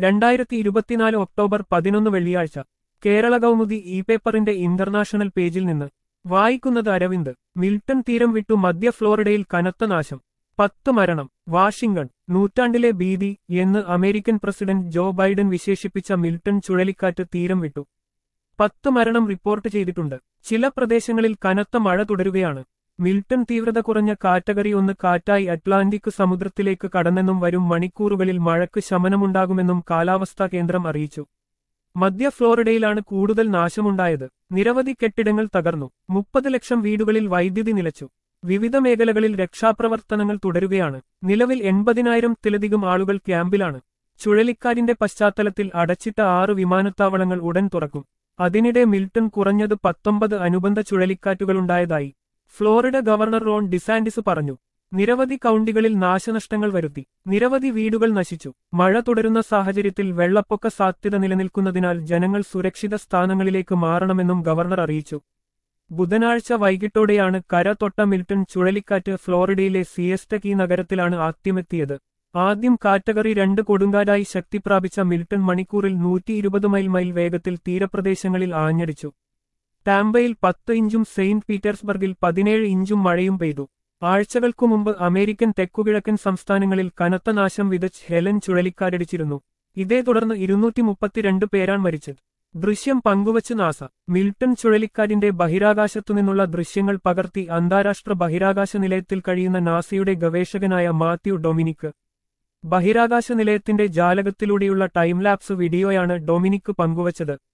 രണ്ടായിരത്തി ഇരുപത്തിനാല് ഒക്ടോബർ പതിനൊന്ന് വെള്ളിയാഴ്ച കേരള കൗമുദി ഇ പേപ്പറിന്റെ ഇന്റർനാഷണൽ പേജിൽ നിന്ന് വായിക്കുന്നത് അരവിന്ദ് മിൽട്ടൺ തീരം വിട്ടു മധ്യ ഫ്ലോറിഡയിൽ കനത്ത നാശം പത്ത് മരണം വാഷിംഗ്ടൺ നൂറ്റാണ്ടിലെ ഭീതി എന്ന് അമേരിക്കൻ പ്രസിഡന്റ് ജോ ബൈഡൻ വിശേഷിപ്പിച്ച മിൽട്ടൺ ചുഴലിക്കാറ്റ് തീരം വിട്ടു പത്ത് മരണം റിപ്പോർട്ട് ചെയ്തിട്ടുണ്ട് ചില പ്രദേശങ്ങളിൽ കനത്ത മഴ തുടരുകയാണ് മിൽട്ടൺ തീവ്രത കുറഞ്ഞ കാറ്റഗറി ഒന്ന് കാറ്റായി അറ്റ്ലാന്റിക് സമുദ്രത്തിലേക്ക് കടന്നെന്നും വരും മണിക്കൂറുകളിൽ മഴയ്ക്ക് ശമനമുണ്ടാകുമെന്നും കാലാവസ്ഥാ കേന്ദ്രം അറിയിച്ചു മധ്യ ഫ്ലോറിഡയിലാണ് കൂടുതൽ നാശമുണ്ടായത് നിരവധി കെട്ടിടങ്ങൾ തകർന്നു മുപ്പത് ലക്ഷം വീടുകളിൽ വൈദ്യുതി നിലച്ചു വിവിധ മേഖലകളിൽ രക്ഷാപ്രവർത്തനങ്ങൾ തുടരുകയാണ് നിലവിൽ എൺപതിനായിരത്തിലധികം ആളുകൾ ക്യാമ്പിലാണ് ചുഴലിക്കാറ്റിന്റെ പശ്ചാത്തലത്തിൽ അടച്ചിട്ട ആറ് വിമാനത്താവളങ്ങൾ ഉടൻ തുറക്കും അതിനിടെ മിൽട്ടൺ കുറഞ്ഞത് പത്തൊമ്പത് അനുബന്ധ ചുഴലിക്കാറ്റുകളുണ്ടായതായി ഫ്ലോറിഡ ഗവർണർ റോൺ ഡിസാൻഡിസ് പറഞ്ഞു നിരവധി കൗണ്ടികളിൽ നാശനഷ്ടങ്ങൾ വരുത്തി നിരവധി വീടുകൾ നശിച്ചു മഴ തുടരുന്ന സാഹചര്യത്തിൽ വെള്ളപ്പൊക്ക സാധ്യത നിലനിൽക്കുന്നതിനാൽ ജനങ്ങൾ സുരക്ഷിത സ്ഥാനങ്ങളിലേക്ക് മാറണമെന്നും ഗവർണർ അറിയിച്ചു ബുധനാഴ്ച വൈകിട്ടോടെയാണ് കര തൊട്ട മിൽട്ടൺ ചുഴലിക്കാറ്റ് ഫ്ലോറിഡയിലെ സിയസ്റ്റകി നഗരത്തിലാണ് ആദ്യമെത്തിയത് ആദ്യം കാറ്റഗറി രണ്ട് കൊടുങ്കാറ്റായി ശക്തി പ്രാപിച്ച മിൽട്ടൺ മണിക്കൂറിൽ നൂറ്റി ഇരുപത് മൈൽ മൈൽ വേഗത്തിൽ തീരപ്രദേശങ്ങളിൽ ആഞ്ഞടിച്ചു ടാംബയിൽ പത്ത് ഇഞ്ചും സെയിന്റ് പീറ്റേഴ്സ്ബർഗിൽ പതിനേഴ് ഇഞ്ചും മഴയും പെയ്തു ആഴ്ചകൾക്കു മുമ്പ് അമേരിക്കൻ തെക്കുകിഴക്കൻ സംസ്ഥാനങ്ങളിൽ കനത്ത നാശം വിതച്ച് ഹെലൻ ചുഴലിക്കാരടിച്ചിരുന്നു ഇതേ തുടർന്ന് ഇരുന്നൂറ്റി മുപ്പത്തിരണ്ട് പേരാണ് മരിച്ചത് ദൃശ്യം പങ്കുവച്ച് നാസ മിൽട്ടൺ ചുഴലിക്കാറ്റിന്റെ ബഹിരാകാശത്തുനിന്നുള്ള ദൃശ്യങ്ങൾ പകർത്തി അന്താരാഷ്ട്ര ബഹിരാകാശ നിലയത്തിൽ കഴിയുന്ന നാസയുടെ ഗവേഷകനായ മാത്യു ഡൊമിനിക്ക് ബഹിരാകാശ നിലയത്തിന്റെ ജാലകത്തിലൂടെയുള്ള ടൈംലാപ്സ് വീഡിയോയാണ് ഡൊമിനിക്ക് പങ്കുവച്ചത്